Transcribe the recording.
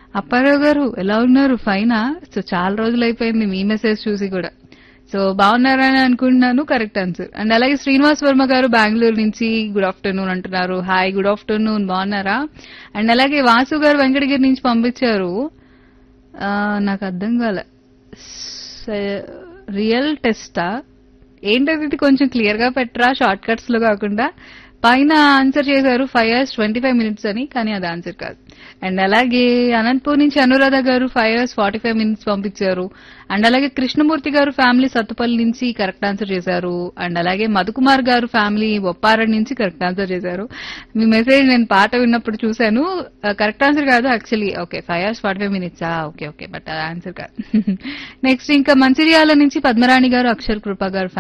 అప్పారావు గారు ఎలా ఉన్నారు ఫైనా సో చాలా రోజులు అయిపోయింది మీ మెసేజ్ చూసి కూడా సో బాగున్నారని అనుకుంటున్నాను కరెక్ట్ ఆన్సర్ అండ్ అలాగే శ్రీనివాస్ వర్మ గారు బెంగళూరు నుంచి గుడ్ ఆఫ్టర్నూన్ అంటున్నారు హాయ్ గుడ్ ఆఫ్టర్నూన్ బాగున్నారా అండ్ అలాగే వాసు గారు వెంకటగిరి నుంచి పంపించారు ఆ, నాకు అర్థం కాలే స- రియల్ టెస్టా ఏంటది ఇది కొంచెం క్లియర్ గా పెట్టరా షార్ట్ కట్స్ లో కాకుండా పైన ఆన్సర్ చేశారు five hours twenty five minutes అని కానీ అది ఆన్సర్ కాదు అండ్ అలాగే అనంతపూర్ నుంచి Anuradha garu five hours forty five minutes పంపించారు అండ్ అలాగే కృష్ణమూర్తి గారు ఫ్యామిలీ సత్తుపల్లి నుంచి కరెక్ట్ ఆన్సర్ చేశారు అండ్ అలాగే మధుకుమార్ గారు ఫ్యామిలీ బొప్పారం నుంచి కరెక్ట్ ఆన్సర్ చేశారు మీ మెసేజ్ నేను పాట విన్నప్పుడు చూశాను కరెక్ట్ ఆన్సర్ కాదు actually okay five hours forty five minutes okay okay but answer కాదు నెక్స్ట్ ఇంకా మంచిర్యాల నుంచి పద్మరాణి గారు అక్షర్ కృప గారు